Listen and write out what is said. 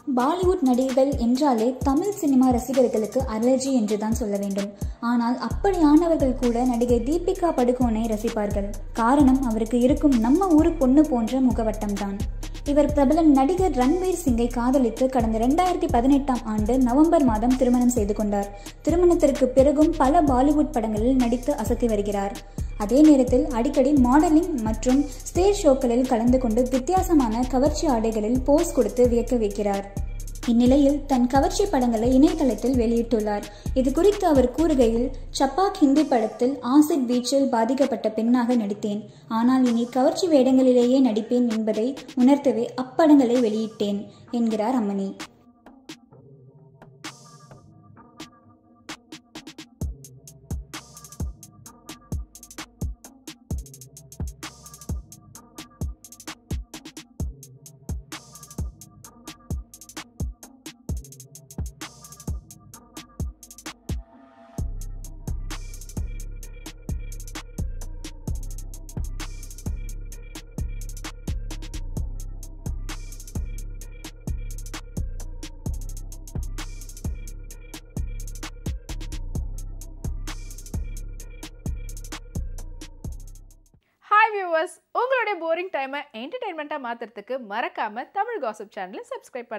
பாலிவுட் நடிகைகள் என்றாலே தமிழ் சினிமா ரசிகர்களுக்கு அலர்ஜி என்றுதான் சொல்ல வேண்டும் ஆனால் அப்படியானவர்கள் கூட நடிகை தீபிகா படுகோனை ரசிப்பார்கள் காரணம் அவருக்கு இருக்கும் நம்ம ஊரு பொண்ணு போன்ற முகவட்டம்தான் இவர் பிரபல நடிகர் ரன்வீர் சிங்கை காதலித்து கடந்த இரண்டாயிரத்தி பதினெட்டாம் ஆண்டு நவம்பர் மாதம் திருமணம் செய்து கொண்டார் திருமணத்திற்கு பிறகும் பல பாலிவுட் படங்களில் நடித்து அசத்தி வருகிறார் அதே நேரத்தில் அடிக்கடி மாடலிங் மற்றும் ஸ்டேஜ் ஷோக்களில் கலந்து கொண்டு வித்தியாசமான கவர்ச்சி ஆடைகளில் போஸ் கொடுத்து வியக்க வைக்கிறார் இந்நிலையில் தன் கவர்ச்சி படங்களை இணையதளத்தில் வெளியிட்டுள்ளார் இது குறித்து அவர் கூறுகையில் சப்பாக் ஹிந்தி படத்தில் ஆசிட் பீச்சில் பாதிக்கப்பட்ட பெண்ணாக நடித்தேன் ஆனால் இனி கவர்ச்சி வேடங்களிலேயே நடிப்பேன் என்பதை உணர்த்தவே அப்படங்களை வெளியிட்டேன் என்கிறார் அம்மணி ஹாய் வியூவர்ஸ் உங்களுடைய போரிங் டைமை என்டர்டைன்மெண்ட்டாக மாற்றுறதுக்கு மறக்காமல் தமிழ் காசிப் சேனலை சப்ஸ்கிரைப் பண்ணுங்க